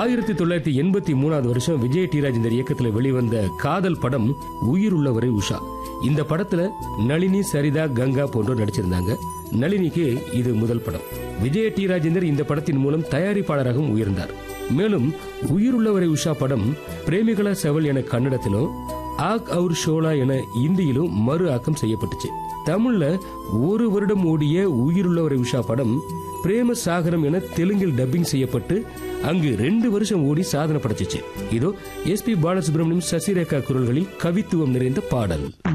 ஆயிரத்தி தொள்ளாயிரத்தி எண்பத்தி மூணாவது வருஷம் விஜய் டி ராஜேந்தர் இயக்கத்துல வெளிவந்த காதல் படம் உயிர் உள்ளவரை உஷா இந்த படத்துல நளினி சரிதா கங்கா போன்றோர் நடிச்சிருந்தாங்க நளினிக்கு இது முதல் படம் விஜய டி ராஜேந்தர் இந்த படத்தின் மூலம் தயாரிப்பாளராகவும் உயர்ந்தார் மேலும் உயிர் உள்ளவரை உஷா படம் பிரேமிகள செவல் என கன்னடத்திலும் ஆக் அவுர் ஷோலா என இந்தியிலும் மறு ஆக்கம் செய்யப்பட்டுச்சு தமிழ்ல ஒரு வருடம் ஓடிய உயிருள்ளவரை உஷா படம் பிரேம சாகரம் என தெலுங்கில் டப்பிங் செய்யப்பட்டு அங்கு ரெண்டு வருஷம் ஓடி சாதனை படைச்சிச்சு இதோ எஸ் பி பாலசுப்ரமணியம் சசிரேகா குரல்களில் கவித்துவம் நிறைந்த பாடல்